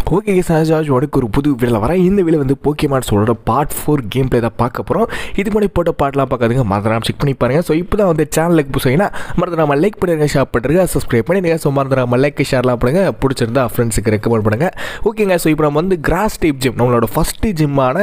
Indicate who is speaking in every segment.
Speaker 1: okay சாஜாஜ் உனக்கு ஒரு புது வீடியோவில் வரேன் இந்த வீடியோ வந்து போக்கியமான் சொல்கிற பார்ட் ஃபோர் கேம் பிளே தான் பார்க்க போகிறோம் இது மாதிரி போட்ட பாட்டெலாம் பார்க்காதுங்க மறந்துடாம செக் பண்ணி பாருங்க ஸோ இப்போ தான் வந்து சேனலுக்கு புதுசுங்கன்னா மறந்துடாம லைக் பண்ணுங்க ஷேர் பண்ணுறங்க சப்ஸ்கிரைப் பண்ணிடுங்க ஸோ மறந்துடாம லைக் ஷேர்லாம் பண்ணுங்க பிடிச்சிருந்தா ஃப்ரெண்ட்ஸுக்கு ரெக்கமெண்ட் பண்ணுங்க ஓகேங்க ஸோ இப்போ நம்ம வந்து கிராஸ் டைப் ஜிம் நம்மளோட ஃபஸ்ட்டு ஜிம்மான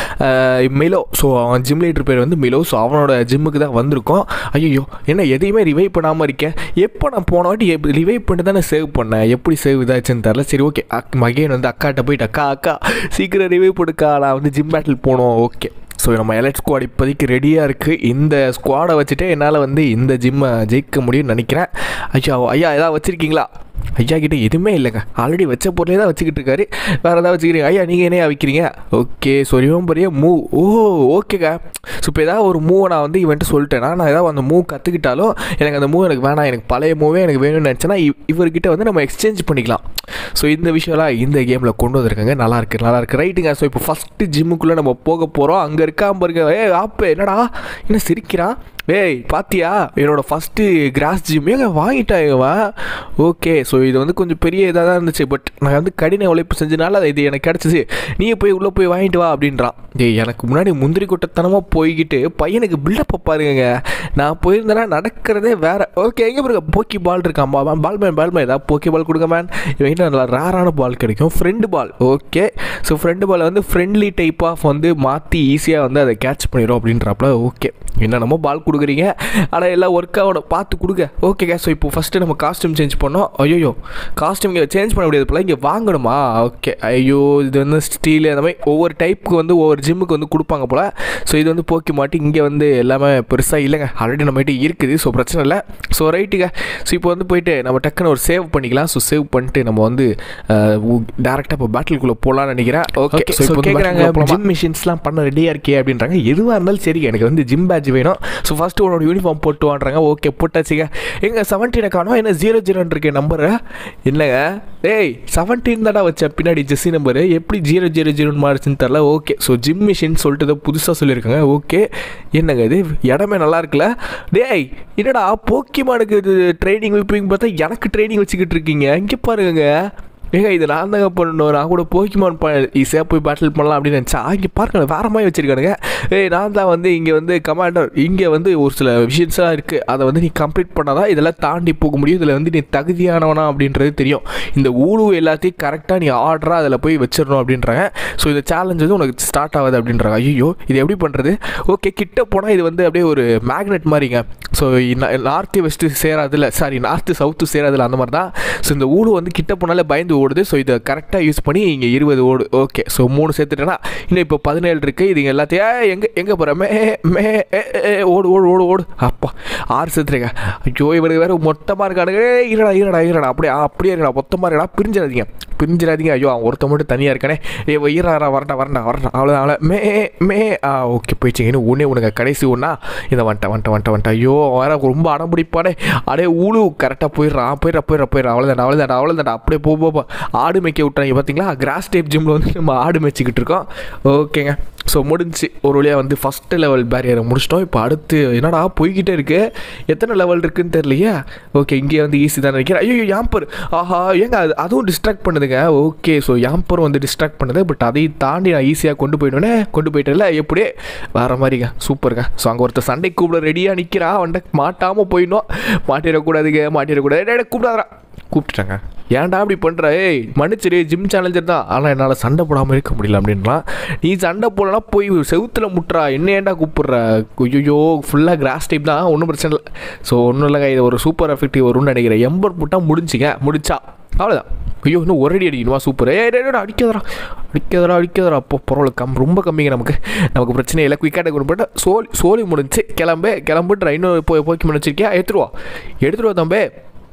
Speaker 1: மிலோ ஸோ அவன் ஜிம் லீடர் பேர் வந்து மிலோ ஸோ அவனோட ஜிம்முக்கு தான் வந்திருக்கோம் ஐயோ என்ன எதையுமே ரிவைவ் பண்ணாமல் இருக்கேன் எப்போ நான் போன வாட்டி ரிவைவ் பண்ணிட்டு தானே சேவ் பண்ணேன் எப்படி சேவ் இதாச்சுன்னு தெரில சரி ஓகே மகேன் வந்து அக்காட்ட போயிட்டு அக்கா அக்கா சீக்கிரம் ரிவைவ் போடுக்கா நான் வந்து ஜிம் பேட்டில் போனோம் ஓகே ஸோ நம்ம எலைட் ஸ்குவாட் இப்போதைக்கு ரெடியாக இருக்குது இந்த ஸ்குவாடை வச்சுட்டு என்னால் வந்து இந்த ஜிம்மை ஜெயிக்க முடியும்னு நினைக்கிறேன் ஐயா ஐயா எதாவது வச்சுருக்கீங்களா ஐயா கிட்ட எதுவுமே இல்லைங்க ஆல்ரெடி வச்ச பொருளே தான் வச்சுக்கிட்டு இருக்காரு வேறு ஏதாவது வச்சுக்கிறீங்க ஐயா நீங்கள் என்னையா வைக்கிறீங்க ஓகே ஸோ பெரிய மூவ் ஓ ஓகேங்க ஸோ இப்போ ஏதாவது ஒரு மூவை நான் வந்து இவன்ட்டு சொல்லிட்டேன்னா நான் ஏதாவது அந்த மூவ் கற்றுக்கிட்டாலும் எனக்கு அந்த மூவ் எனக்கு வேணாம் எனக்கு பழைய மூவே எனக்கு வேணும்னு நினச்சேன்னா இவர்கிட்ட வந்து நம்ம எக்ஸ்சேஞ்ச் பண்ணிக்கலாம் ஸோ இந்த விஷயம்லாம் இந்த கேமில் கொண்டு வந்திருக்காங்க நல்லா இருக்கு நல்லா இருக்கு ரைட்டுங்க ஸோ இப்போ ஃபஸ்ட்டு ஜிம்முக்குள்ளே நம்ம போக போகிறோம் அங்கே இருக்கா பாருங்க ஏ ஆப்பு என்னடா என்ன சிரிக்கிறான் ஏய் பாத்தியா என்னோடய ஃபஸ்ட்டு கிராஸ் ஜிம் ஏங்க வாங்கிட்டாங்கவா ஓகே ஸோ இது வந்து கொஞ்சம் பெரிய இதாக தான் இருந்துச்சு பட் நான் வந்து கடின உழைப்பு செஞ்சனால அது இது எனக்கு கிடச்சிச்சு நீ போய் உள்ளே போய் வாங்கிட்டு வா அப்படின்றான் ஏய் எனக்கு முன்னாடி முந்திரி கொட்டத்தனமாக போய்கிட்டு பையனுக்கு பில்டப்பை பாருங்க நான் போயிருந்தேன்னா நடக்கிறதே வேற ஓகே எங்கே பாருங்க போக்கி பால் இருக்கான் பா பால் மேன் பால் மேன் ஏதாவது போக்கி பால் கொடுங்க மேன் இவங்க நல்லா ரேரான பால் கிடைக்கும் friend ball okay so friend ball வந்து ஃப்ரெண்ட்லி டைப் ஆஃப் வந்து மாற்றி ஈஸியாக வந்து அதை கேட்ச் பண்ணிடும் அப்படின்றப்பல ஓகே என்னென்னமோ பால் கொடுக்குறீங்க ஆனால் எல்லாம் ஒர்க் ஆகணும் பார்த்து கொடுங்க ஓகேங்க ஸோ இப்போ ஃபஸ்ட்டு நம்ம காஸ்ட்யூம் சேஞ்ச் பண்ணோம் ஐயோ காஸ்ட்யூம் இங்கே சேஞ்ச் பண்ண முடியாது போல இங்கே வாங்கணுமா ஓகே ஐயோ இது வந்து ஸ்டீல் அந்த மாதிரி ஒவ்வொரு டைப்புக்கு வந்து ஒவ்வொரு ஜிம்முக்கு வந்து கொடுப்பாங்க போல் ஸோ இது வந்து போக்கி மாட்டி இங்கே வந்து எல்லாமே பெருசாக இல்லைங்க ஆல்ரெடி நம்மகிட்ட இருக்குது ஸோ பிரச்சனை இல்லை ஸோ ரைட்டுங்க ஸோ இப்போ வந்து போயிட்டு நம்ம டக்குன்னு ஒரு சேவ் பண்ணிக்கலாம் ஸோ சேவ் பண்ணிட்டு நம்ம வந்து டேரெக்டாக இப்போ பேட்டிலுக்குள்ளே போகலான்னு நினைக்கிறேன் ஓகே ஸோ இப்போ கேட்குறாங்க ஜிம் மிஷின்ஸ்லாம் பண்ண ரெடியாக இருக்கே அப்படின்றாங்க எதுவாக இருந்தாலும் சரி எனக்கு வந்து ஜிம் பேட்ச் வேணும் ஸோ ஃபஸ்ட்டு உன்னோட யூனிஃபார்ம் போட்டு வாங்குறாங்க ஓகே போட்டாச்சுங்க எங்கள் செவன்டீனை காணும் என்ன ஜீரோ ஜீரோன்னு இருக்கேன் நம்பரு இல்லைங்க ஏய் செவன்டீன் தாடா வச்சேன் பின்னாடி ஜெஸ்ஸி நம்பரு எப்படி ஜீரோ ஜீரோ ஜீரோன்னு மாறிச்சுன்னு தெரில ஓகே ஸோ ஜிம் மிஷின் சொல்லிட்டு ஏதோ புதுசாக சொல்லியிருக்காங்க ஓகே என்னங்க இது இடமே நல்லா இருக்குல்ல டேய் என்னடா போக்கிமானுக்கு இது ட்ரைனிங் வைப்பீங்க பார்த்தா எனக்கு ட்ரைனிங் வச்சுக்கிட்டு இருக்கீங்க இங்கே பாருங்க ஏங்க இது நான் தாங்க பண்ணணும் நான் கூட போக்கிமான் ப ஈஸியாக போய் பேட்டில் பண்ணலாம் அப்படின்னு நினச்சா இங்கே பாருங்க வேற மாதிரி வச்சுருக்கானுங்க ஏய் நான் தான் வந்து இங்கே வந்து கமாண்டர் இங்கே வந்து ஒரு சில விஷயம்ஸ்லாம் இருக்குது அதை வந்து நீ கம்ப்ளீட் பண்ணால் தான் இதெல்லாம் தாண்டி போக முடியும் இதில் வந்து நீ தகுதியானவனா அப்படின்றது தெரியும் இந்த ஊழு எல்லாத்தையும் கரெக்டாக நீ ஆர்டராக அதில் போய் வச்சிடணும் அப்படின்றாங்க ஸோ இந்த சேலஞ்ச் வந்து உனக்கு ஸ்டார்ட் ஆகுது அப்படின்றாங்க ஐயோ இது எப்படி பண்ணுறது ஓகே கிட்ட போனால் இது வந்து அப்படியே ஒரு மேக்னெட் மாதிரிங்க ஸோ நார்த்து வெஸ்ட்டு சேராதில்ல சாரி நார்த்து சவுத்து சேராதில்ல அந்த மாதிரி தான் ஸோ இந்த ஊழு வந்து கிட்ட போனாலே பயந்து ஓடுது ஸோ இதை கரெக்டாக யூஸ் பண்ணி இங்கே இருபது ஓடு ஓகே ஸோ மூணு சேர்த்துட்டேன்னா இன்னும் இப்போ பதினேழு இருக்குது இது எல்லாத்தையும் எங்கே எங்கே போகிற மே மே ஓடு ஓடு ஓடு ஓடு அப்பா ஆறு சேர்த்துருங்க ஐயோ இவனுக்கு வேறு மொத்தமாக இருக்கானுங்க இருடா இருடா இருடா அப்படியே அப்படியே இருக்கடா மொத்தமாக இருக்கடா பிரிஞ்சிடாதீங்க பிரிஞ்சிடாதீங்க ஐயோ அவன் ஒருத்த மட்டும் தனியாக இருக்கானே ஏ ஈரா வரண்டா வரண்டா வரண்டா அவ்வளோ அவ்வளோ மே மே ஆ ஓகே போயிடுச்சு இன்னும் ஒன்றே உனக்கு கடைசி ஒன்றா இதை வந்துட்டேன் வந்துட்டேன் வந்துட்டேன் வந்துட்டேன் ஐயோ வேற ரொம்ப அடம்பிடிப்பாடே அடே ஊழு கரெக்டாக போயிடுறான் போயிடுறா போயிடுறா போயிடுறா அவ்வளோதான் அவ்வளோதான் அவ்வளோதான் அப்படியே போ போ ஆடு மேய்க்க விட்டாங்க பார்த்தீங்களா கிராஸ் டைப் ஜிம்மில் வந்து நம்ம ஆடு மேய்ச்சிக்கிட்டு இருக்கோம் ஓகேங்க ஸோ முடிஞ்சு ஒரு வழியாக வந்து ஃபஸ்ட்டு லெவல் பேரியரை முடிச்சிட்டோம் இப்போ அடுத்து என்னடா போய்கிட்டே இருக்கு எத்தனை லெவல் இருக்குன்னு தெரியலையே ஓகே இங்கே வந்து ஈஸி தான் நினைக்கிறேன் ஐயோ யாம்பர் ஆஹா ஏங்க அது அதுவும் டிஸ்ட்ராக்ட் பண்ணுதுங்க ஓகே ஸோ யாம்பரும் வந்து டிஸ்ட்ராக்ட் பண்ணுது பட் அதையும் தாண்டி நான் ஈஸியாக கொண்டு போயிடுவேனே கொண்டு போயிட்டேன்ல எப்படியே வேறு மாதிரிங்க சூப்பருங்க ஸோ அங்கே ஒருத்தர் சண்டை கூப்பிட ரெடியாக நிற்கிறான் அவன்கிட்ட மாட்டாமல் போயிடணும் மாட்டிடக்கூடாதுங்க மாட்டிடக்கூடாது கூப்பிடாதா கூப்பிட்டுட்டாங்க ஏன்டா அப்படி பண்ணுற ஏய் மன்னிச்சிரு ஜிம் சேலஞ்சர் தான் ஆனால் என்னால் சண்டை போடாமல் இருக்க முடியல அப்படின்லாம் நீ சண்டை போடலனா போய் செவுத்தில் முட்டுறா என்ன ஏன்டா கூப்பிட்ற ஐயோ ஃபுல்லாக கிராஸ் டைப் தான் ஒன்றும் பிரச்சனை இல்லை ஸோ ஒன்றும் இல்லைங்க இது ஒரு சூப்பர் எஃபெக்டிவ் வரும்னு நினைக்கிறேன் எம்பர் போட்டால் முடிஞ்சிங்க முடிச்சா அவ்வளோதான் ஐயோ இன்னும் ஒரு அடி அடிக்கணுமா சூப்பர் ஏ அடிக்காதரா அடிக்காதரா அடிக்காதரா அப்போ பரவாயில்ல கம் ரொம்ப கம்மிங்க நமக்கு நமக்கு பிரச்சனை இல்லை குயிக்காக கொண்டு போட்டு சோலி சோலி முடிஞ்சு கிளம்பு கிளம்புன்ற இன்னும் போய் போக்கி முடிச்சிருக்கியா எடுத்துருவா எடுத்துருவா தம்பே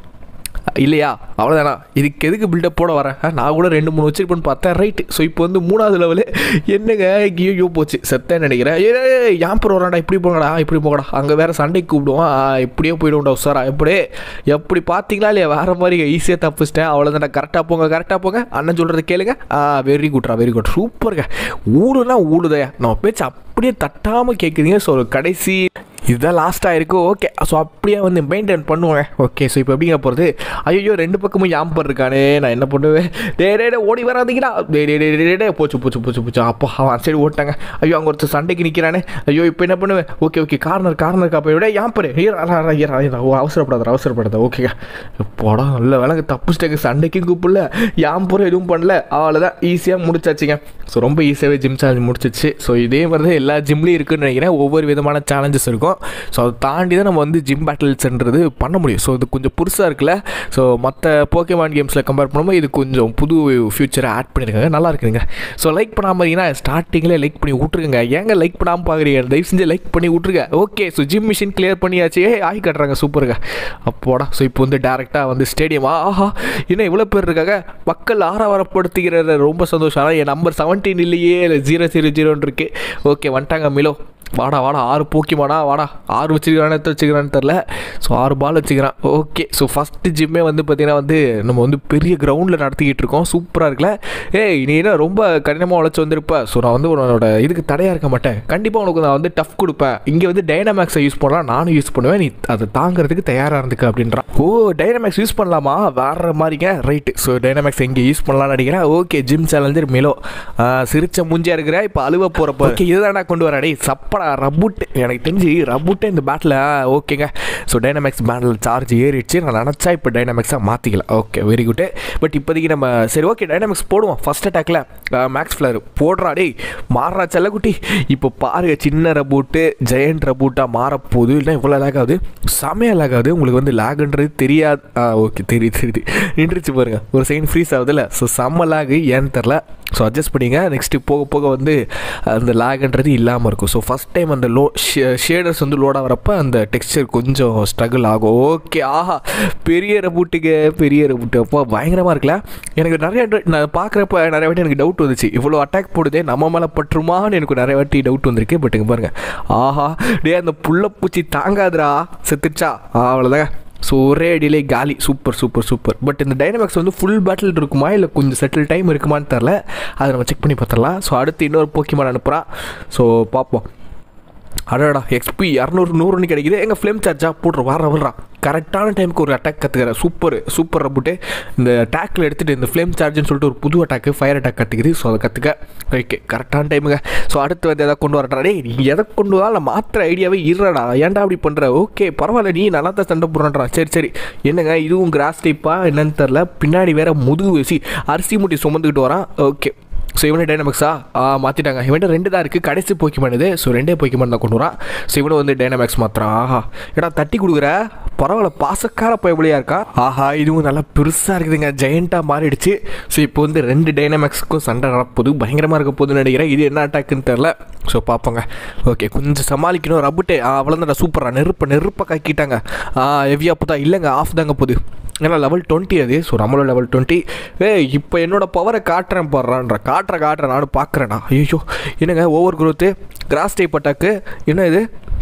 Speaker 1: இல்லையா அவ்வளோதானா இதுக்கு எதுக்கு பில்டப் போட வரேன் நான் கூட ரெண்டு மூணு வச்சிருப்பேன்னு பார்த்தேன் ரைட்டு ஸோ இப்போ வந்து மூணாவது லெவலு என்னங்க ஐயோ போச்சு செத்தேன்னு நினைக்கிறேன் ஏ யாம்பர் வராடா இப்படி போங்கடா இப்படி போங்கடா அங்கே வேறு சண்டைக்கு கூப்பிடுவான் இப்படியே போயிடுவோம்டா உசாரா எப்படி எப்படி பார்த்தீங்களா இல்லையா வேறு மாதிரி ஈஸியாக தப்பிச்சிட்டேன் அவ்வளோதான்டா கரெக்டாக போங்க கரெக்டாக போங்க அண்ணன் சொல்கிறத கேளுங்க ஆ வெரி குட்ரா வெரி குட் சூப்பருங்க ஊடுனா ஊடுதையா நம்ம பேச்சு அப்படியே தட்டாமல் கேட்குறீங்க ஸோ கடைசி இதுதான் லாஸ்ட்டாக இருக்குது ஓகே ஸோ அப்படியே வந்து மெயின்டைன் பண்ணுவேன் ஓகே ஸோ இப்போ எப்படிங்க போகிறது ஐயோ ரெண்டு பக்கமும் யாம்பர் இருக்கானே நான் என்ன பண்ணுவேன் டே டே டே ஓடி வராதீங்கடா டே டே டே டே டே போச்சு போச்சு போச்சு போச்சு அப்போ அவன் சைடு ஓட்டாங்க ஐயோ அங்கே ஒருத்தர் சண்டைக்கு நிற்கிறானே ஐயோ இப்போ என்ன பண்ணுவேன் ஓகே ஓகே கார்னர் கார்னர் காப்பை விட யாம்பர் அவசரப்படாத அவசரப்படாத ஓகேங்க போடா நல்ல வேலைங்க தப்பிச்சிட்டேங்க சண்டைக்கும் கூப்பிடல யாம்பரும் எதுவும் பண்ணல அவ்வளோதான் ஈஸியாக முடிச்சாச்சுங்க ஸோ ரொம்ப ஈஸியாகவே ஜிம் சேலஞ்ச் முடிச்சிச்சு ஸோ இதே மாதிரி தான் எல்லா ஜிம்லேயும் இருக்குன்னு நினைக்கிறேன் ஒவ்வொரு விதமான சேலஞ்சஸ் இருக்கும் ஸோ அதை தாண்டி தான் நம்ம வந்து ஜிம் பேட்டில்ஸ்ன்றது பண்ண முடியும் ஸோ இது கொஞ்சம் புதுசாக இருக்குல்ல ஸோ மற்ற போக்கேமான் கேம்ஸில் கம்பேர் பண்ணும்போது இது கொஞ்சம் புது ஃபியூச்சரை ஆட் பண்ணியிருக்காங்க நல்லா இருக்குதுங்க ஸோ லைக் பண்ணாமல் பார்த்தீங்கன்னா ஸ்டார்டிங்கில் லைக் பண்ணி விட்ருங்க ஏங்க லைக் பண்ணாமல் பார்க்குறீங்க தயவு செஞ்சு லைக் பண்ணி விட்ருங்க okay so gym machine clear பண்ணியாச்சு ஏ ஆகி கட்டுறாங்க சூப்பருங்க அப்போடா ஸோ இப்போ வந்து டேரெக்டாக வந்து ஸ்டேடியம் ஆஹா இன்னும் இவ்வளோ பேர் இருக்காங்க மக்கள் ஆரவாரப்படுத்துகிற ரொம்ப சந்தோஷம் ஆனால் என் நம்பர் செவன்டீன் இல்லையே ஜீரோ ஜீரோ ஜீரோன்னு இருக்கு ஓகே வந்துட்டாங்க மிலோ வாடா வாடா ஆறு போக்கிமாடா வாடா ஆறு வச்சுக்கிறானே எத்தனை வச்சுக்கிறான்னு தெரில ஸோ ஆறு பால் வச்சுக்கிறான் ஓகே ஸோ ஃபஸ்ட்டு ஜிம்மே வந்து பார்த்திங்கன்னா வந்து நம்ம வந்து பெரிய கிரவுண்டில் நடத்திக்கிட்டு இருக்கோம் சூப்பராக இருக்குல்ல ஏய் நீ என்ன ரொம்ப கடினமாக உழைச்சி வந்திருப்ப ஸோ நான் வந்து உன்னோட இதுக்கு தடையாக இருக்க மாட்டேன் கண்டிப்பாக உனக்கு நான் வந்து டஃப் கொடுப்பேன் இங்கே வந்து டைனமேக்ஸை யூஸ் பண்ணலாம் நானும் யூஸ் பண்ணுவேன் நீ அதை தாங்கிறதுக்கு தயாராக இருந்துக்க அப்படின்றான் ஓ டைனமேக்ஸ் யூஸ் பண்ணலாமா வேற மாதிரிங்க ரைட்டு ஸோ டைனமேக்ஸ் எங்கே யூஸ் பண்ணலாம்னு நினைக்கிறேன் ஓகே ஜிம் சேலஞ்சர் மிலோ சிரிச்ச மூஞ்சியா இருக்கிற இப்போ அழுவ போகிறப்ப ஓகே இதுதான் நான் கொண்டு வரேன் டேய் சப்படா ரபுட் எனக்கு தெரிஞ்சு ரபுட்டே இந்த பேட்டில் ஓகேங்க ஸோ டைனமேக்ஸ் பேட்டில் சார்ஜ் ஏறிடுச்சு நான் நினச்சா இப்போ டைனமேக்ஸாக மாற்றிக்கலாம் ஓகே வெரி குட் பட் இப்போதைக்கு நம்ம சரி ஓகே டைனமேக்ஸ் போடுவோம் ஃபஸ்ட் அட்டாக்ல மேக்ஸ் ஃப்ளர் போடுறா டேய் மாறுறா செல்லக்குட்டி இப்போ பாருங்க சின்ன ரபூட்டு ஜெயண்ட் ரபூட்டாக மாறப்போகுது இல்லை இவ்வளோ லேக் ஆகுது செமையாக லேக் ஆகுது உங்களுக்கு வந்து லேக்ன்றது தெரியாது ஓகே தெரியுது தெரியுது நின்றுச்சு பாருங்க ஒரு செகண்ட் ஃப்ரீஸ் ஆகுதுல்ல ஸோ செம்ம லேக் ஏன்னு தெரில ஸோ அட்ஜஸ்ட் பண்ணிங்க நெக்ஸ்ட்டு போக போக வந்து அந்த லேக்ன்றது இல்லாமல் இருக்கும் ஸோ ஃபஸ்ட் டைம் அந்த லோ ஷேடர்ஸ் வந்து லோட் ஆகிறப்ப அந்த டெக்ஸ்டர் கொஞ்சம் ஸ்ட்ரகிள் ஆகும் ஓகே ஆஹா பெரிய ரபூட்டுக்கு பெரிய ரபூட்டு அப்போ பயங்கரமாக இருக்குல்ல எனக்கு நிறைய நான் பார்க்குறப்ப நிறைய வாட்டி எனக்கு டவுட் வந்துச்சு இவ்வளோ அட்டாக் போடுதே நம்ம மேலே பற்றுமான்னு எனக்கு நிறைய வாட்டி டவுட் வந்திருக்கு பட் இங்கே பாருங்கள் ஆஹா டே அந்த புள்ளப்பூச்சி தாங்காதுடா செத்துச்சா அவ்வளோதாங்க ஸோ ஒரே அடியிலே காலி சூப்பர் சூப்பர் சூப்பர் பட் இந்த டைனமிக்ஸ் வந்து ஃபுல் பேட்டில் இருக்குமா இல்லை கொஞ்சம் செட்டில் டைம் இருக்குமான்னு தெரில அதை நம்ம செக் பண்ணி பார்த்துடலாம் ஸோ அடுத்து இன்னொரு போக்கிமான் அனுப்புகிறான் ஸோ பார்ப்போம் அடடா எக்ஸ்பி இரநூறு நூறுன்னு கிடைக்குது எங்கள் ஃப்ளேம் சார்ஜாக போட்டுரு வர வர்றான் கரெக்டான டைமுக்கு ஒரு அட்டாக் கற்றுக்கிறேன் சூப்பர் சூப்பர் ரப்புட்டு இந்த டேக்கில் எடுத்துகிட்டு இந்த ஃப்ளேம் சார்ஜ்னு சொல்லிட்டு ஒரு புது அட்டாக்கு ஃபயர் அட்டாக் கற்றுக்குது ஸோ அதை கற்றுக்க ஓகே கரெக்டான டைமுங்க ஸோ அடுத்து வந்து எதாவது கொண்டு வரட்டா டேய் நீ எதை கொண்டு வா இல்லை மாத்திர ஐடியாவே இருடா ஏன்டா அப்படி பண்ணுற ஓகே பரவாயில்ல நீ நல்லா தான் சண்டை போடுறான்றான் சரி சரி என்னங்க இதுவும் கிராஸ் டைப்பா என்னன்னு தெரில பின்னாடி வேற முதுகு வச்சு அரிசி முட்டி சுமந்துக்கிட்டு வரான் ஓகே ஸோ இவனே டைனமிக்ஸா மாற்றிட்டாங்க இவன்ட்டு ரெண்டு தான் இருக்குது கடைசி போக்கிமான் இது ஸோ ரெண்டே போக்கிமான் தான் கொண்டு வரான் ஸோ இவனும் வந்து டைனமிக்ஸ் மாத்திரான் ஆஹா ஏடா தட்டி கொடுக்குற பரவாயில்ல பாசக்கார பயபடியாக இருக்கா ஆஹா இதுவும் நல்லா பெருசாக இருக்குதுங்க ஜெயண்ட்டாக மாறிடுச்சு ஸோ இப்போ வந்து ரெண்டு டைனமிக்ஸுக்கும் சண்டை நடப்போது பயங்கரமாக இருக்க போதுன்னு நினைக்கிறேன் இது என்ன அட்டாக்குன்னு தெரில ஸோ பார்ப்போங்க ஓகே கொஞ்சம் சமாளிக்கணும் ரப்புட்டே அவ்வளோதான் சூப்பராக நெருப்பை நெருப்பை காக்கிட்டாங்க ஹெவியாக போதா இல்லைங்க ஆஃப் தாங்க போகுது ஏன்னா லெவல் டுவெண்ட்டி அது ஸோ நம்மளோட லெவல் டுவெண்ட்டி ஏ இப்போ என்னோட பவரை காட்டுறேன் பாடுறான்ற காட்டுற காட்டுறேன் நானும் பார்க்குறேண்ணா ஐயோ என்னங்க over growth grass type attack என்ன இது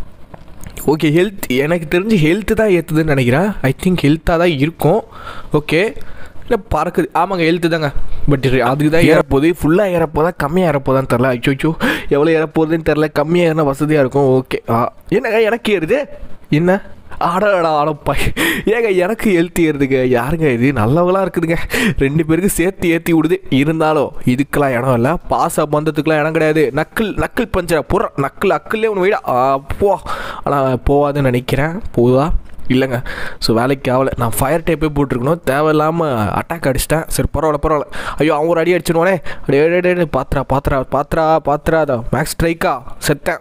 Speaker 1: ஓகே ஹெல்த் எனக்கு தெரிஞ்சு ஹெல்த்து தான் ஏற்றுதுன்னு நினைக்கிறேன் ஐ திங்க் ஹெல்த்தாக தான் இருக்கும் ஓகே இல்லை பறக்குது ஆமாங்க ஹெல்த்து தாங்க பட் அதுக்கு தான் ஏறப்போகுது ஃபுல்லாக ஏறப்போதா கம்மியாக ஏறப்போதான்னு தெரில ஐயோ எவ்வளோ ஏறப்போகுதுன்னு தெரில கம்மியாக ஏறினா வசதியாக இருக்கும் ஓகே ஆ என்னங்க எனக்கு ஏறுது என்ன ஆடா ஆடப்பா ஏங்க எனக்கு ஹெல்த் ஏறுதுங்க யாருங்க இது நல்லவங்களாம் இருக்குதுங்க ரெண்டு பேருக்கு சேர்த்து ஏற்றி விடுது இருந்தாலும் இதுக்கெல்லாம் இடம் இல்லை பாச பந்தத்துக்குலாம் இடம் கிடையாது நக்கிள் நக்கிள் பஞ்சர புற நக்கிள் அக்கிள்லே ஒன்று வீடா போ ஆனால் போகாதுன்னு நினைக்கிறேன் போதா இல்லைங்க ஸோ வேலைக்கு ஆகலை நான் ஃபயர் டைப்பே போட்டிருக்கணும் தேவையில்லாமல் அட்டாக் அடிச்சிட்டேன் சரி பரவாயில்ல பரவாயில்ல ஐயோ அவன் ஒரு அடி அடிச்சிடுவானே அடே பாத்திரா பாத்திரா பாத்திரா பாத்திரா அதான் மேக்ஸ் ஸ்ட்ரைக்கா செத்தேன்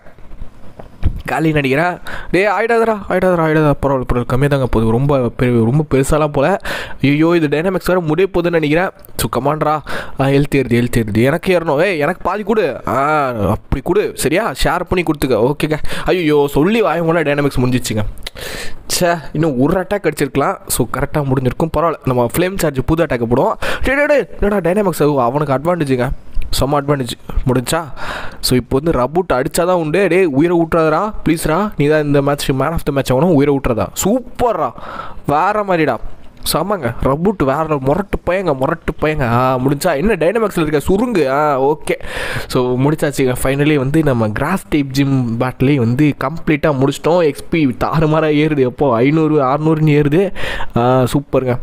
Speaker 1: காலி நடிக்கிறா டே ஆயிடாதரா ஆயிடாதரா ஆயிடாதா பரவாயில்ல பரவாயில்ல கம்மியாக தாங்க போகுது ரொம்ப பெரிய ரொம்ப பெருசாலாம் போல ஐயோ இது டைனாமிக்ஸ் வேறு முடிய போகுதுன்னு நினைக்கிறேன் ஸோ கமாண்ட்ரா ஹெல்த் ஏறுது ஹெல்த் ஏறுது எனக்கு ஏறணும் ஏய் எனக்கு பாதி கொடு ஆ அப்படி கொடு சரியா ஷேர் பண்ணி கொடுத்துக்க ஓகேங்க ஐயோ சொல்லி வாயவங்கள டைனாமிக்ஸ் முடிஞ்சிச்சுங்க சே இன்னும் ஒரு அட்டாக் அடிச்சிருக்கலாம் ஸோ கரெக்டாக முடிஞ்சிருக்கும் பரவாயில்ல நம்ம ஃப்ளேம் சார்ஜ் புது அட்டாக் போடுவோம் டே டே என்னடா டைனாமிக்ஸ் அவனுக்கு அட்வான்டேஜுங்க செம்ம அட்வான்டேஜ் முடிஞ்சா ஸோ இப்போ வந்து ரபூட் அடித்தா தான் உண்டு டே உயிரை விட்றாதரா ப்ளீஸ்ரா நீ தான் இந்த match man of the match ஆகணும் உயிரை விட்றதா சூப்பர்ரா வேற மாதிரிடா ஆமாங்க ரபுட் வேற முரட்டு பையங்க முரட்டு பையங்க ஆ முடிஞ்சா என்ன டைனமிக்ஸில் இருக்க சுருங்கு ஆ ஓகே ஸோ முடிச்சாச்சுங்க ஃபைனலி வந்து நம்ம கிராஸ் டைப் ஜிம் பேட்லேயே வந்து கம்ப்ளீட்டாக முடிச்சிட்டோம் எக்ஸ்பி தாறுமாறாக ஏறுது எப்போ ஐநூறு அறநூறுன்னு ஏறுது ஆ, சூப்பருங்க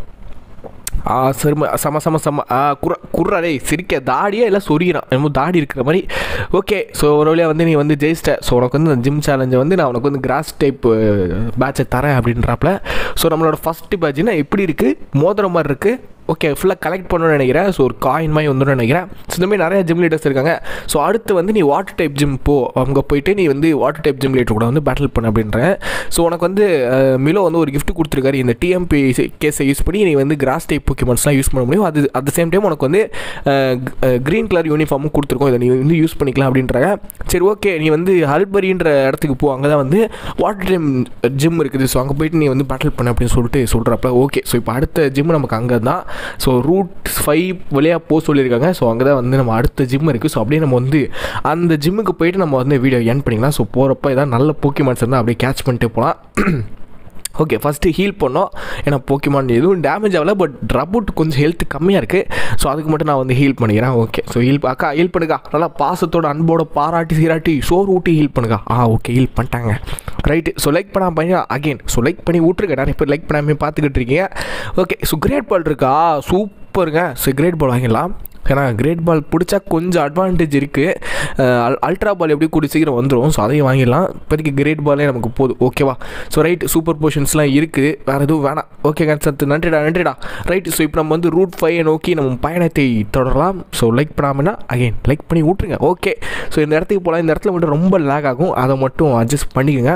Speaker 1: ஆ சரும சம சம சம ஆ குற குர்ரா டேய் சிரிக்க தாடியே இல்லை சொரியிறான் என்னமோ தாடி இருக்கிற மாதிரி ஓகே ஸோ ஒரு வழியாக வந்து நீ வந்து ஜெயிச்சிட்ட ஸோ உனக்கு வந்து இந்த ஜிம் சேலஞ்சை வந்து நான் உனக்கு வந்து கிராஸ் டைப் பேட்சை தரேன் அப்படின்றாப்புல ஸோ நம்மளோட ஃபஸ்ட்டு பேட்ச்னா எப்படி இருக்குது மோதிரம் மாதிரி இருக்குது ஓகே ஃபுல்லாக கலெக்ட் பண்ணணும்னு நினைக்கிறேன் ஸோ ஒரு காயின் மாதிரி வந்துடும் நினைக்கிறேன் ஸோ இந்த மாதிரி நிறைய ஜிம் லீடர்ஸ் இருக்காங்க ஸோ அடுத்து வந்து நீ வாட்டர் டைப் ஜிம் போ அங்கே போயிட்டு நீ வந்து வாட்டர் டைப் ஜிம் லீடர் கூட வந்து பேட்டில் பண்ண அப்படின்றேன் ஸோ உனக்கு வந்து அஹ், மிலோ வந்து ஒரு gift கொடுத்துருக்காரு இந்த டிஎம்பி கேஸை யூஸ் பண்ணி நீ வந்து கிராஸ் டைப் பொக்கிமான்ஸ்லாம் யூஸ் பண்ண முடியும் அது அட் த சேம் டைம் உனக்கு வந்து க்ரீன் கலர் யூனிஃபார்மும் கொடுத்துருக்கோம் இதை நீ வந்து யூஸ் பண்ணிக்கலாம் அப்படின்றாங்க சரி ஓகே நீ வந்து ஹல்பரின்ற இடத்துக்கு போ அங்கே தான் வந்து வாட்டர் டைம் ஜிம் இருக்குது ஸோ அங்கே போயிட்டு நீ வந்து பேட்டில் பண்ண அப்படின்னு சொல்லிட்டு சொல்கிறப்ப ஓகே ஸோ இப்போ அடுத்த ஜிம் நமக்கு அங்கே தான் ஸோ ரூட் ஃபைவ் வழியாக போக சொல்லியிருக்காங்க ஸோ அங்கே தான் வந்து நம்ம அடுத்த ஜிம் இருக்குது ஸோ அப்படியே நம்ம வந்து அந்த ஜிம்முக்கு போயிட்டு நம்ம வந்து வீடியோ என் பண்ணிக்கலாம் ஸோ போகிறப்ப ஏதாவது நல்ல போக்கிமான்ஸ் இருந்தால் அப்படியே கேட்ச் பண்ணிட்டு போகலாம் ஓகே ஃபஸ்ட்டு ஹீல் பண்ணோம் ஏன்னா போக்கிமான் எதுவும் டேமேஜ் ஆகல பட் ரபுட் கொஞ்சம் ஹெல்த் கம்மியாக இருக்குது ஸோ அதுக்கு மட்டும் நான் வந்து ஹீல் பண்ணிக்கிறேன் ஓகே ஸோ ஹீல் அக்கா ஹீல் பண்ணுக்கா நல்லா பாசத்தோட அன்போட பாராட்டி சீராட்டி சோறு ஊட்டி ஹீல் பண்ணுக்கா ஆ ஓகே ஹீல் பண்ணிட்டாங்க ரைட்டு ஸோ லைக் பண்ணாம பண்ணி அகைன் ஸோ லைக் பண்ணி விட்ருங்க நிறைய பேர் லைக் பண்ணாமல் பார்த்துக்கிட்டு இருக்கீங்க ஓகே ஸோ கிரேட் பால் இருக்கா சூப்பருங்க ஸோ கிரேட் பால் வாங்கிடலாம் ஏன்னா கிரேட் பால் பிடிச்சா கொஞ்சம் அட்வான்டேஜ் இருக்குது அல்ட்ரா பால் எப்படி கூடி சீக்கிரம் வந்துடும் ஸோ அதையும் வாங்கிடலாம் இப்போதைக்கு கிரேட் பாலே நமக்கு போதும் ஓகேவா ஸோ ரைட் சூப்பர் பொசிஷன்ஸ்லாம் இருக்குது வேறு எதுவும் வேணாம் ஓகே சத்து நன்றிடா நன்றிடா ரைட் ஸோ இப்போ நம்ம வந்து ரூட் ஃபைவை நோக்கி நம்ம பயணத்தை தொடரலாம் ஸோ லைக் பண்ணாமன்னா அகைன் லைக் பண்ணி விட்ருங்க ஓகே ஸோ இந்த இடத்துக்கு போகலாம் இந்த இடத்துல மட்டும் ரொம்ப லேக் ஆகும் அதை மட்டும் அட்ஜஸ்ட் பண்ணிக்கோங்க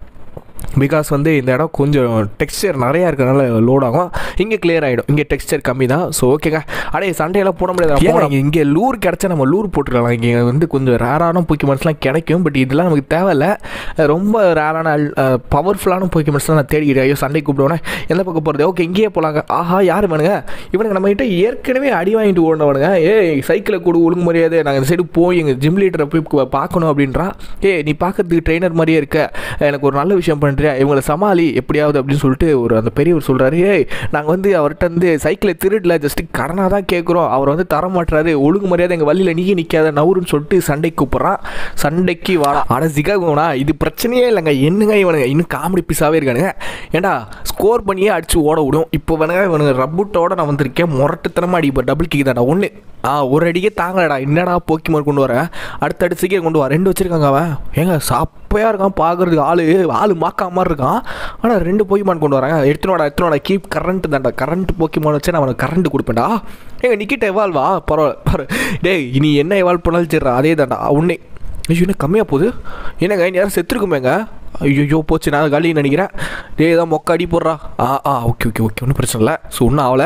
Speaker 1: பிகாஸ் வந்து இந்த இடம் கொஞ்சம் டெக்ஸ்டர் நிறையா இருக்கிறனால லோட் ஆகும் இங்கே கிளியர் ஆகிடும் இங்கே டெக்ஸ்டர் கம்மி தான் ஸோ ஓகேங்க அடே சண்டையெல்லாம் போட முடியாது இங்கே லூர் கிடச்சா நம்ம லூர் போட்டுக்கலாம் இங்கே வந்து கொஞ்சம் ரேரான போக்கிமெண்ட்ஸ்லாம் கிடைக்கும் பட் இதெல்லாம் நமக்கு தேவையில்ல ரொம்ப ரேரான பவர்ஃபுல்லான போக்கிமெண்ட்ஸ்லாம் நான் தேடிக்கிறேன் ஐயோ சண்டை கூப்பிடுவேன் எந்த பக்கம் போகிறது ஓகே இங்கேயே போகலாங்க ஆஹா யார் வேணுங்க இவனுக்கு நம்ம கிட்ட ஏற்கனவே அடி வாங்கிட்டு ஓடினவனுங்க ஏய் சைக்கிளை கொடு ஒழுங்கு மரியாதை நாங்கள் இந்த சைடு போய் எங்கள் ஜிம் லீடரை போய் கு- பார்க்கணும் அப்படின்றான் ஏய் நீ பார்க்கறதுக்கு ட்ரெயினர் மாதிரியே இருக்க எனக்கு ஒரு நல்ல விஷயம் பண்ணுறியா இவங்களை சமாளி எப்படியாவது அப்படின்னு சொல்லிட்டு ஒரு அந்த பெரியவர் சொல்கிறாரு ஏய் நாங்கள் வந்து அவர்கிட்ட வந்து சைக்கிளை திருடல ஜஸ்ட் கடனாக தான் கேட்குறோம் அவர் வந்து தர மாட்டுறாரு ஒழுங்கு மரியாதை எங்கள் வழியில் நீங்க நிற்காத நவுருன்னு சொல்லிட்டு சண்டைக்கு கூப்பிட்றான் சண்டைக்கு வாடா அட சிகாகோனா இது பிரச்சனையே இல்லைங்க என்னங்க இவனுங்க இன்னும் காமெடி பீஸாகவே இருக்கானுங்க ஏண்டா ஸ்கோர் பண்ணியே அடிச்சு ஓட விடும் இப்போ வேணுங்க இவனுங்க ரப்புட்டோட நான் வந்திருக்கேன் முரட்டுத்தனமாக அடி இப்போ டபுள் கிக் தான்டா ஒன்று ஆ ஒரு அடிக்கே தாங்கலடா என்னடா போக்கிமார் கொண்டு வர அடுத்தடுத்து சீக்கிரம் கொண்டு வர ரெண்டு வச்சிருக்காங்க அவன் ஏங்க சப்பையாக இருக்கான் பார்க்கறதுக்கு ஆளு ஆளு மாக்கா மாதிரி இருக்கான் ஆனால் ரெண்டு போக்கிமான் கொண்டு வராங்க எடுத்துனோட எடுத்துனோட கீப் கரண்ட் தான்டா கரண்ட் போக்கிமான் வச்சு நான் அவனுக்கு கரண்ட் கொடுப்பேன்டா ஏங்க நிக்கிட்ட எவால்வா பரவாயில்ல பரவாயில்ல டேய் இனி என்ன எவால்வ் பண்ணாலும் சரிடா அதே தான்டா உன்னே ஐயோ என்ன கம்மியாக போகுது என்னங்க இனி யாரும் செத்துருக்குமேங்க ஐயோ போச்சு நான் காலின்னு நினைக்கிறேன் டேய் தான் மொக்க அடி போடுறா ஆ ஆ ஓகே ஓகே ஓகே ஒன்றும் பிரச்சனை இல்லை ஸோ ஒன்றும் ஆகலை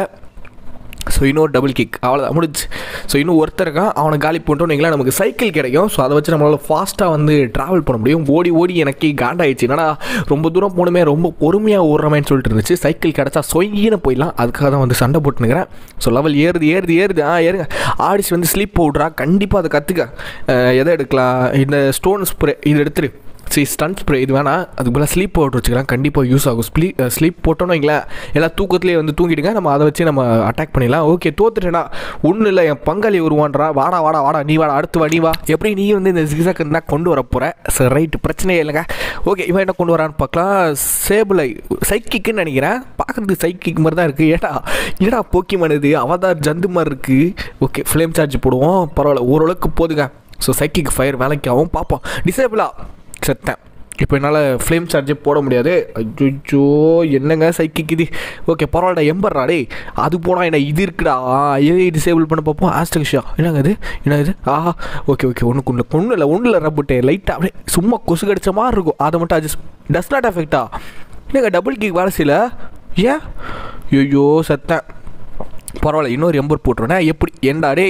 Speaker 1: ஸோ இன்னொரு டபுள் கிக் அவ்வளோதான் முடிஞ்சு ஸோ இன்னும் ஒருத்தர் இருக்கான் அவனை காலி பண்ணிட்டோம் நீங்களா நமக்கு சைக்கிள் கிடைக்கும் ஸோ அதை வச்சு நம்மளால் ஃபாஸ்ட்டாக வந்து ட்ராவல் பண்ண முடியும் ஓடி ஓடி எனக்கு காண்டாயிடுச்சு என்னடா ரொம்ப தூரம் போகணுமே ரொம்ப பொறுமையாக ஓடுறமேன்னு சொல்லிட்டு இருந்துச்சு சைக்கிள் கிடச்சா சொயின்னு போயிடலாம் அதுக்காக தான் வந்து சண்டை போட்டுனுக்கிறேன் ஸோ லெவல் ஏறுது ஏறுது ஏறுது ஆ ஏறுங்க ஆடிச்சு வந்து ஸ்லீப் பவுட்ரா கண்டிப்பாக அதை கற்றுக்க எதை எடுக்கலாம் இந்த ஸ்டோன் ஸ்ப்ரே இது எடுத்துரு சரி ஸ்டன் ஸ்ப்ரே இது வேணாம் அதுக்கு பதிலாக ஸ்லீப் போட்டு வச்சுக்கலாம் கண்டிப்பாக யூஸ் ஆகும் ஸ்லீ ஸ்லீப் போட்டோன்னு வைங்களேன் எல்லாம் தூக்கத்துலேயே வந்து தூங்கிடுங்க நம்ம அதை வச்சு நம்ம அட்டாக் பண்ணிடலாம் ஓகே தோத்துட்டேனா ஒன்றும் இல்லை என் பங்காளி வருவான்றா வாடா வாடா வாடா நீ வாடா அடுத்து வா நீ வா எப்படி நீ வந்து இந்த ஜிக்ஸாக் இருந்தால் கொண்டு வர போகிற சரி ரைட்டு பிரச்சனையே இல்லைங்க ஓகே இவன் என்ன கொண்டு வரான்னு பார்க்கலாம் சேபிளை சைக்கிக்குன்னு நினைக்கிறேன் பார்க்குறதுக்கு சைக்கிக் மாதிரி தான் இருக்குது ஏடா என்னடா போக்கிமான் இது அவதார் ஜந்து மாதிரி இருக்குது ஓகே ஃப்ளேம் சார்ஜ் போடுவோம் பரவாயில்ல ஓரளவுக்கு போதுங்க ஸோ சைக்கிக் ஃபயர் வேலைக்கு ஆகும் பார்ப்போம் டிசேபிளா செத்தேன் இப்போ என்னால் ஃப்ளேம் சார்ஜே போட முடியாது அச்சோ என்னங்க சைக்கிக் இது ஓகே பரவாயில்ல எம்பர்ரா டேய் அது போனால் என்ன இது இருக்குடா ஏ டிசேபிள் பண்ண பார்ப்போம் ஆஸ்டக்ஷா என்னங்க இது என்ன இது ஆஹா ஓகே ஓகே ஒன்றுக்கு ஒன்று ஒன்றும் இல்லை ஒன்றும் இல்லை ரப்புட்டேன் லைட்டாக அப்படியே சும்மா கொசு கடிச்ச மாதிரி இருக்கும் அதை மட்டும் அட்ஜஸ்ட் டஸ் நாட் எஃபெக்டா என்னங்க டபுள் கிக் வேலை செய்யல ஏன் ஐயோ செத்தேன் பரவாயில்ல இன்னொரு எம்பர் போட்டுருவேன் எப்படி ஏண்டா டேய்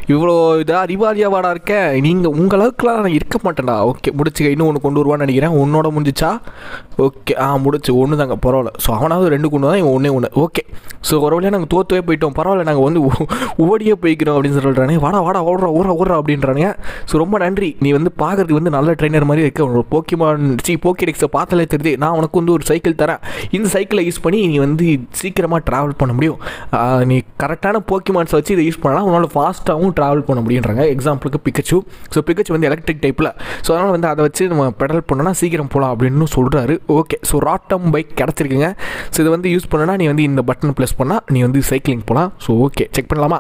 Speaker 1: இவ்வளோ இதாக அறிவாளியாவாடா இருக்கேன் நீங்கள் உங்கள் அளவுக்குலாம் நான் இருக்க மாட்டேன்டா ஓகே முடிச்சுக்க இன்னும் ஒன்று கொண்டு வருவான்னு நினைக்கிறேன் உன்னோட முடிஞ்சிச்சா ஓகே ஆ முடிச்சு ஒன்று தாங்க பரவாயில்ல ஸோ அவனாவது ரெண்டு கொண்டு தான் இவன் ஒன்றே ஒன்று ஓகே ஸோ ஒரு வழியாக நாங்கள் தோத்துவே போயிட்டோம் பரவாயில்ல நாங்கள் வந்து ஓ- ஓடியே போய்க்கிறோம் அப்படின்னு சொல்கிறானே வாடா வாடா ஓடுறா ஓடுறா ஓடுறா அப்படின்றானுங்க ஸோ ரொம்ப நன்றி நீ வந்து பார்க்கறதுக்கு வந்து நல்ல ட்ரைனர் மாதிரி இருக்க ஒரு போக்கிமான் சி போக்கிடெக்ஸை பார்த்தாலே தெரியுது நான் உனக்கு வந்து ஒரு சைக்கிள் தரேன் இந்த சைக்கிளை யூஸ் பண்ணி நீ வந்து சீக்கிரமாக ட்ராவல் பண்ண முடியும் ஆ, நீ கரெக்டான போக்கிமான்ஸை வச்சு இதை யூஸ் பண்ணலாம் உன்னால் ஃபாஸ்ட்டாகவும் ட்ராவல் பண்ண முடியுன்றாங்க எக்ஸாம்பிளுக்கு பிக்கச்சு ஸோ பிக்கச்சு வந்து எலக்ட்ரிக் டைப்பில் ஸோ அதனால் வந்து அதை வச்சு நம்ம பெடல் பண்ணோன்னா சீக்கிரம் போகலாம் அப்படின்னு சொல்கிறாரு ஓகே ஸோ ராட்டம் பைக் கிடச்சிருக்குங்க ஸோ இதை வந்து யூஸ் பண்ணனா நீ வந்து இந்த பட்டன் ப்ளஸ் பண்ணால் நீ வந்து சைக்கிளிங் போகலாம் ஸோ ஓகே செக் பண்ணலாமா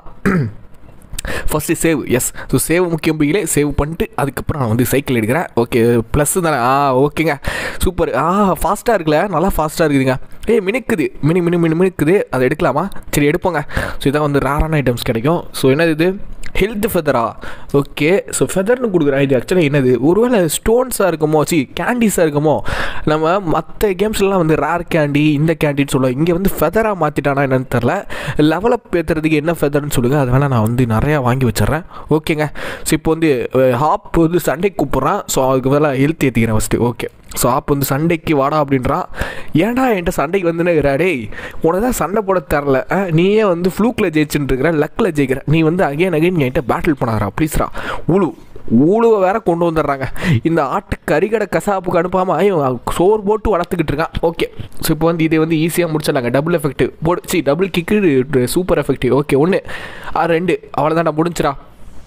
Speaker 1: first save yes so save முக்கியம் பிகிலே சேவ் பண்ணிட்டு அதுக்கப்புறம் நான் வந்து சைக்கிள் எடுக்கிறேன் ஓகே ப்ளஸ் தானே ஆ ஓகேங்க சூப்பர் ஆ ஃபாஸ்ட்டாக இருக்குல்ல நல்லா ஃபாஸ்ட்டாக இருக்குதுங்க ஏய் மினுக்குது மினி மினி மினி மினுக்குது அதை எடுக்கலாமா சரி எடுப்போங்க ஸோ இதான் வந்து ரேரான ஐட்டம்ஸ் கிடைக்கும் ஸோ என்னது இது ஹெல்த் ஃபெதரா ஓகே ஸோ ஃபெதர்னு கொடுக்குறேன் இது ஆக்சுவலாக என்னது ஒருவேளை ஸ்டோன்ஸாக இருக்குமோ சி கேண்டீஸாக இருக்குமோ நம்ம மற்ற கேம்ஸ்லாம் வந்து ரேர் கேண்டி இந்த கேண்டின்னு சொல்லுவோம் இங்கே வந்து ஃபெதராக மாற்றிட்டானா என்னன்னு தெரில லெவலப் ஏற்றுறதுக்கு என்ன ஃபெதர்னு சொல்லுங்கள் அது வேணால் நான் வந்து நிறையா வாங்கி வச்சிடுறேன் ஓகேங்க ஸோ இப்போ வந்து ஹாப் வந்து சண்டே கூப்பிட்றான் ஸோ அதுக்கு மேலே ஹெல்த் ஏற்றிக்கிறேன் ஃபஸ்ட்டு ஓகே ஸோ ஆப் வந்து சண்டைக்கு வாடா அப்படின்றான் ஏன்டா என்கிட்ட சண்டைக்கு வந்துன்னு டே உனக்கு தான் சண்டை போட தரல ஆ, நீயே வந்து ஃப்ளூக்கில் ஜெயிச்சுட்டு இருக்கிற லக்கில் ஜெயிக்கிற நீ வந்து அகைன் அகைன் என்கிட்ட பேட்டில் பண்ணாரா ப்ளீஸ்ரா உழு ஊழுவை வேற கொண்டு வந்துடுறாங்க இந்த ஆட்டு கறிகடை கசாப்புக்கு அனுப்பாமல் இவன் சோறு போட்டு வளர்த்துக்கிட்டு இருக்கான் ஓகே ஸோ இப்போ வந்து இதை வந்து ஈஸியாக முடிச்சிடலாங்க டபுள் எஃபெக்டிவ் போடு சி double kick super effective okay ஒன்று ஆ ரெண்டு அவ்வளோதான்டா முடிஞ்சிடா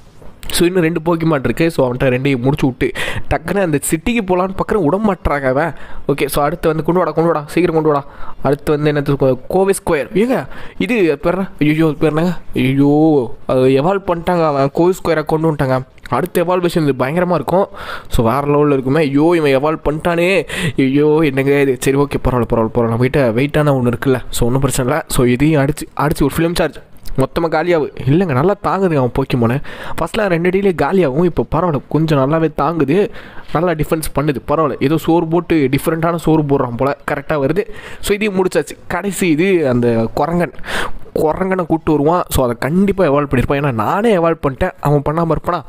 Speaker 1: ஸோ இன்னும் ரெண்டு போக்கிமான் இருக்குது ஸோ அவன்கிட்ட ரெண்டையும் முடிச்சு விட்டு டக்குன்னு அந்த சிட்டிக்கு போகலான்னு பார்க்குறேன் விட மாட்டுறாங்க அவன் ஓகே ஸோ அடுத்து வந்து கொண்டு வாடா கொண்டு வாடா சீக்கிரம் கொண்டு வாடா அடுத்து வந்து என்னது கோவை ஸ்கொயர் ஏங்க இது பேர் ஐயோ பேர் என்னங்க ஐயோ அது எவால்வ் பண்ணிட்டாங்க அவன் கோவை ஸ்கொயரை கொண்டு வந்துட்டாங்க அடுத்த எவால்வேஷன் இது பயங்கரமாக இருக்கும் ஸோ வேறு லெவலில் இருக்குமே ஐயோ இவன் எவால்வ் பண்ணிட்டானே ஐயோ என்னங்க இது சரி ஓகே பரவாயில்ல பரவாயில்ல பரவாயில்ல நம்ம கிட்ட வெயிட்டான ஒன்று இருக்குல்ல ஸோ ஒன்றும் பிரச்சனை இல்லை ஸோ இதையும் அடிச்சு அடிச்சு ஒரு ஃபிலிம் சார்ஜ் மொத்தமாக காலியாகும் இல்லைங்க நல்லா தாங்குதுங்க அவன் போக்கிமோனு ஃபஸ்ட்டில் ரெண்டு அடியிலே காலியாகும் இப்போ பரவாயில்ல கொஞ்சம் நல்லாவே தாங்குது நல்லா டிஃபென்ஸ் பண்ணுது பரவாயில்ல ஏதோ சோறு போட்டு டிஃப்ரெண்ட்டான சோறு போடுறான் போல் கரெக்டாக வருது ஸோ இதையும் முடிச்சாச்சு கடைசி இது அந்த குரங்கன் குரங்கனை கூப்பிட்டு வருவான் ஸோ அதை கண்டிப்பாக எவால்வ் பண்ணியிருப்பான் ஏன்னா நானே எவால்வ் பண்ணிட்டேன் அவன் பண்ணாமல் இருப்பானா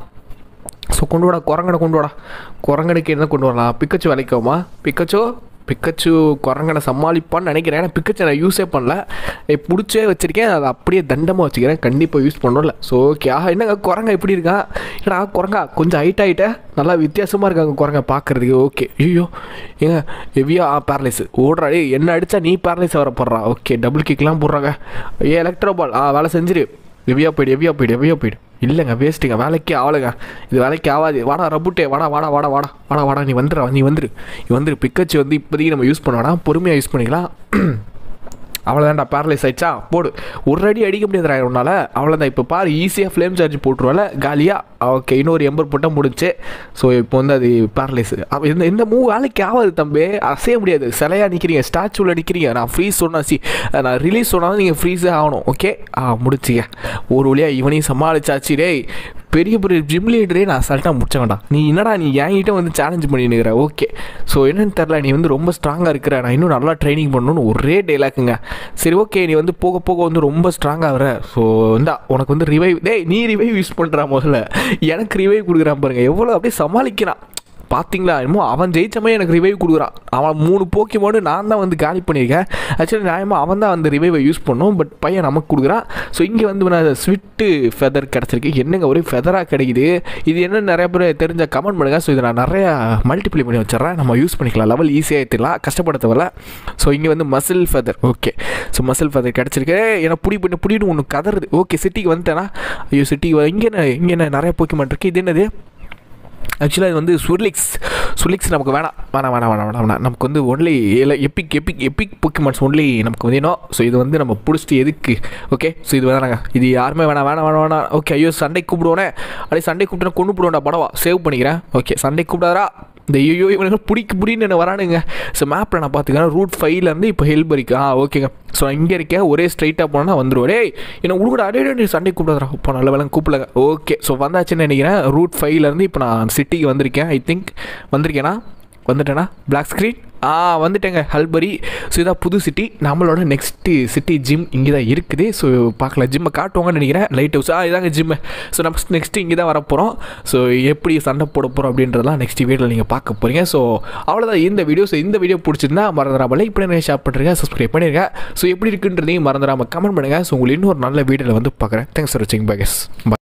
Speaker 1: ஸோ கொண்டு வாடா குரங்கனை கொண்டு வாடா குரங்கனுக்கு என்ன கொண்டு வரலாம் பிக்கச்சு விளைக்கோமா பிக்கச்சோ பிக்கச்சு குரங்கனை சமாளிப்பான்னு நினைக்கிறேன் ஏன்னா பிக்கச்சு நான் யூஸே பண்ணல பிடிச்சே வச்சிருக்கேன் அதை அப்படியே தண்டமாக வச்சுக்கிறேன் கண்டிப்பாக யூஸ் பண்ணல ஸோ ஓகே ஆஹா என்னங்க குரங்கா எப்படி இருக்கான் ஏடா குரங்கா கொஞ்சம் ஹைட் ஆகிட்ட நல்லா வித்தியாசமாக இருக்காங்க குரங்கா பார்க்குறதுக்கு ஓகே ஐயோ ஏங்க ஹெவியா பேரலைஸ் ஓடுறா டேய் என்ன அடித்தா நீ பேரலைஸ் வர போடுறா ஓகே டபுள் கிக்லாம் போடுறாங்க ஏ எலக்ட்ரோ பால் ஆ வேலை செஞ்சிரு ஹெவியாக போயிடு ஹெவியாக போயிடு ஹெவியாக போயிடு இல்லைங்க வேஸ்ட்டுங்க வேலைக்கே ஆகலைங்க இது வேலைக்கு ஆகாது வாடா ரபுட்டே வாடா வாடா வாடா வாடா வாடா வாடா நீ வந்துடுறா நீ வந்துரு நீ வந்துரு பிக்கச்சு வந்து இப்போதைக்கு நம்ம யூஸ் பண்ண வேணாம் பொறுமையாக யூஸ் பண்ணிக்கலாம் அவ்வளோதான்டா பேரலைஸ் ஆயிடுச்சா போடு ஒரு அடி அடிக்க முடியாதுடா உன்னால அவ்வளோதான் இப்போ பாரு ஈஸியாக ஃப்ளேம் சார்ஜ் போட்டுருவால காலியாக ஓகே இன்னொரு எம்பர் போட்டால் முடிஞ்சு ஸோ இப்போ வந்து அது பேரலைஸ் இந்த இந்த மூவ் வேலைக்கு ஆகாது தம்பி அசைய முடியாது சிலையாக நிற்கிறீங்க ஸ்டாச்சுவில் நிற்கிறீங்க நான் ஃப்ரீஸ் சொன்னா சி நான் ரிலீஸ் சொன்னாலும் நீங்கள் ஃப்ரீஸே ஆகணும் ஓகே ஆ முடிச்சிங்க ஒரு வழியாக இவனையும் சமாளிச்சாச்சு டேய் பெரிய பெரிய ஜிம் லீடரே நான் அசால்ட்டாக முடிச்சேன்டா நீ என்னடா நீ என்கிட்ட வந்து சேலஞ்ச் பண்ணினுக்கிற ஓகே ஸோ என்னன்னு தெரில நீ வந்து ரொம்ப ஸ்ட்ராங்காக இருக்கிற நான் இன்னும் நல்லா ட்ரைனிங் பண்ணணும்னு ஒரே டைலாக்குங்க சரி ஓகே நீ வந்து போக போக வந்து ரொம்ப ஸ்ட்ராங்காக வர ஸோ இந்தா உனக்கு வந்து ரிவைவ் டேய் நீ ரிவைவ் யூஸ் பண்ணுறா முதல்ல எனக்கு ரிவைவ் கொடுக்குறான் பாருங்க எவ்வளோ அப்படியே சமாளிக்கிறான் பார்த்தீங்களா என்னமோ அவன் ஜெயிச்சமே எனக்கு ரிவைவ் கொடுக்குறான் அவன் மூணு போக்கிமோடு நான் தான் வந்து காலி பண்ணியிருக்கேன் ஆக்சுவலி நியாயமாக அவன் தான் அந்த ரிவைவை யூஸ் பண்ணோம் பட் பையன் நமக்கு கொடுக்குறான் ஸோ இங்கே வந்து நான் ஸ்விட்டு ஃபெதர் கிடச்சிருக்கு என்னங்க ஒரே ஃபெதராக கிடைக்குது இது என்ன நிறைய பேர் தெரிஞ்ச கமெண்ட் பண்ணுங்கள் ஸோ இதை நான் நிறையா மல்டிப்ளை பண்ணி வச்சிடறேன் நம்ம யூஸ் பண்ணிக்கலாம் லெவல் ஈஸியாக ஏற்றிடலாம் கஷ்டப்பட தேவையில்ல ஸோ இங்கே வந்து muscle feather okay so muscle feather கிடச்சிருக்கு எனக்கு புடி பண்ணி புடின்னு ஒன்று கதறுது ஓகே சிட்டிக்கு வந்துட்டேனா ஐயோ சிட்டிக்கு இங்கே என்ன இங்கே என்ன நிறைய போக்கிமான் இருக்குது இது என்னது ஆக்சுவலாக இது வந்து சுர்லிக்ஸ் சுர்லிக்ஸ் நமக்கு வேணாம் வேணாம் வேணாம் வேணாம் வேணாம் வேணாம் நமக்கு வந்து ஒன்லி இல்லை epic epic epic Pokémons only நமக்கு வேணும் ஸோ இது வந்து நம்ம பிடிச்சிட்டு எதுக்கு ஓகே ஸோ இது வேணாங்க இது யாருமே வேணாம் வேணாம் வேணாம் வேணாம் ஓகே ஐயோ சண்டை கூப்பிடுவோனே அப்படியே சண்டை கூப்பிட்டு கொண்டு போடுவோம்டா படவா சேவ் பண்ணிக்கிறேன் ஓகே சண்டை கூப்பிடாதா இந்த ஐயோ இவனுக்கு பிடிக்கு பிடின்னு என்ன வரானுங்க ஸோ மேப்பில் நான் பார்த்துக்கிறேன் ரூட் ஃபைவ்லேருந்து இப்போ ஹெல்பரிக்கு ஆ ஓகேங்க ஸோ இங்கே இருக்கேன் ஒரே ஸ்ட்ரைட்டாக போனால் வந்துடுவோம் டேய் என்ன உடுக்கடா அடே நீ சண்டை கூப்பிடாதா இப்போ நல்ல வேலை கூப்பிடலங்க ஓகே ஸோ வந்தாச்சுன்னு நினைக்கிறேன் ரூட் ஃபைவ்லேருந்து இப்போ நான் சிட்டிக்கு வந்திருக்கேன் ஐ திங்க் வந்திருக்கேனா வந்துட்டேனா பிளாக் ஸ்க்ரீன் ஆ வந்துட்டேங்க ஹல்பரி ஸோ இதான் புது சிட்டி நம்மளோட நெக்ஸ்ட்டு சிட்டி ஜிம் இங்கே தான் இருக்குது ஸோ பார்க்கலாம் ஜிம்மை காட்டுவாங்கன்னு நினைக்கிறேன் லைட் ஹவுஸ் ஆ இதாங்க ஜிம்மு ஸோ நம்ம நெக்ஸ்ட்டு இங்கே தான் வரப்போகிறோம் ஸோ எப்படி சண்டை போட போகிறோம் அப்படின்றதெல்லாம் நெக்ஸ்ட் வீடியோவில் நீங்கள் பார்க்க போகிறீங்க ஸோ அவ்வளோதான் இந்த வீடியோ ஸோ இந்த வீடியோ பிடிச்சிருந்தா மறந்துடாமல் லைக் பண்ணுங்க ஷேர் பண்ணுறேங்க சப்ஸ்கிரைப் பண்ணிருங்க ஸோ எப்படி இருக்குன்றதையும் மறந்துடாமல் கமெண்ட் பண்ணுங்கள் ஸோ உங்களுக்கு இன்னொரு நல்ல வீடியோவில் வந்து பார்க்குறேன் தேங்க்ஸ் ஃபார் வாட்சிங் பை